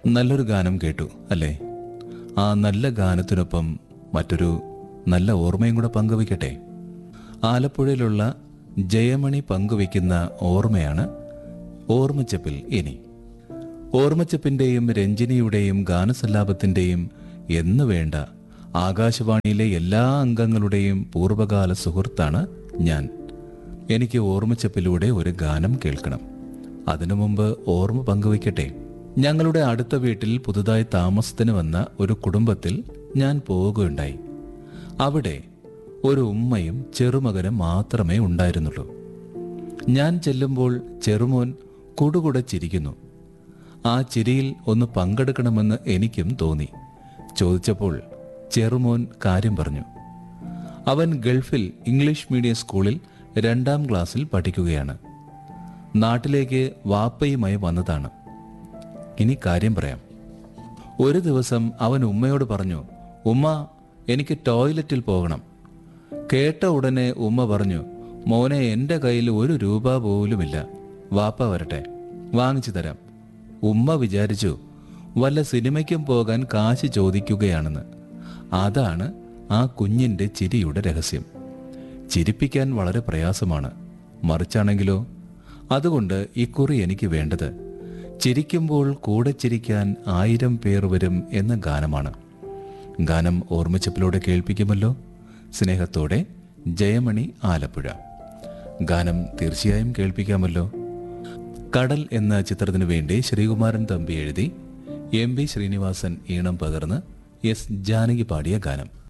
നല്ലൊരു ഗാനം കേട്ടു അല്ലേ ആ നല്ല ഗാനത്തിനൊപ്പം മറ്റൊരു നല്ല ഓർമ്മയും കൂടെ പങ്കുവയ്ക്കട്ടെ ആലപ്പുഴയിലുള്ള ജയമണി പങ്കുവയ്ക്കുന്ന ഓർമ്മയാണ് ഓർമ്മച്ചപ്പിൽ ഇനി ഓർമ്മച്ചപ്പിന്റെയും രഞ്ജിനിയുടെയും ഗാനസല്ലാപത്തിന്റെയും എന്ന് വേണ്ട ആകാശവാണിയിലെ എല്ലാ അംഗങ്ങളുടെയും പൂർവ്വകാല സുഹൃത്താണ് ഞാൻ എനിക്ക് ഓർമ്മച്ചപ്പിലൂടെ ഒരു ഗാനം കേൾക്കണം അതിനു മുമ്പ് ഓർമ്മ പങ്കുവയ്ക്കട്ടെ ഞങ്ങളുടെ അടുത്ത വീട്ടിൽ പുതുതായി താമസത്തിന് വന്ന ഒരു കുടുംബത്തിൽ ഞാൻ പോവുകയുണ്ടായി അവിടെ ഒരു ഉമ്മയും ചെറുമകനും മാത്രമേ ഉണ്ടായിരുന്നുള്ളൂ ഞാൻ ചെല്ലുമ്പോൾ ചെറുമോൻ കുടുകുടെ ചിരിക്കുന്നു ആ ചിരിയിൽ ഒന്ന് പങ്കെടുക്കണമെന്ന് എനിക്കും തോന്നി ചോദിച്ചപ്പോൾ ചെറുമോൻ കാര്യം പറഞ്ഞു അവൻ ഗൾഫിൽ ഇംഗ്ലീഷ് മീഡിയം സ്കൂളിൽ രണ്ടാം ക്ലാസ്സിൽ പഠിക്കുകയാണ് നാട്ടിലേക്ക് വാപ്പയുമായി വന്നതാണ് ഇനി കാര്യം പറയാം ഒരു ദിവസം അവൻ ഉമ്മയോട് പറഞ്ഞു ഉമ്മ എനിക്ക് ടോയ്ലറ്റിൽ പോകണം കേട്ട ഉടനെ ഉമ്മ പറഞ്ഞു മോനെ എൻ്റെ കയ്യിൽ ഒരു രൂപ പോലുമില്ല വാപ്പ വരട്ടെ വാങ്ങിച്ചു തരാം ഉമ്മ വിചാരിച്ചു വല്ല സിനിമയ്ക്കും പോകാൻ കാശ് ചോദിക്കുകയാണെന്ന് അതാണ് ആ കുഞ്ഞിൻ്റെ ചിരിയുടെ രഹസ്യം ചിരിപ്പിക്കാൻ വളരെ പ്രയാസമാണ് മറിച്ചാണെങ്കിലോ അതുകൊണ്ട് ഇക്കുറി എനിക്ക് വേണ്ടത് ചിരിക്കുമ്പോൾ കൂടെ ചിരിക്കാൻ ആയിരം പേർ വരും എന്ന ഗാനമാണ് ഗാനം ഓർമ്മിച്ചപ്പിലൂടെ കേൾപ്പിക്കുമല്ലോ സ്നേഹത്തോടെ ജയമണി ആലപ്പുഴ ഗാനം തീർച്ചയായും കേൾപ്പിക്കാമല്ലോ കടൽ എന്ന ചിത്രത്തിനു വേണ്ടി ശ്രീകുമാരൻ തമ്പി എഴുതി എം വി ശ്രീനിവാസൻ ഈണം പകർന്ന് എസ് ജാനകി പാടിയ ഗാനം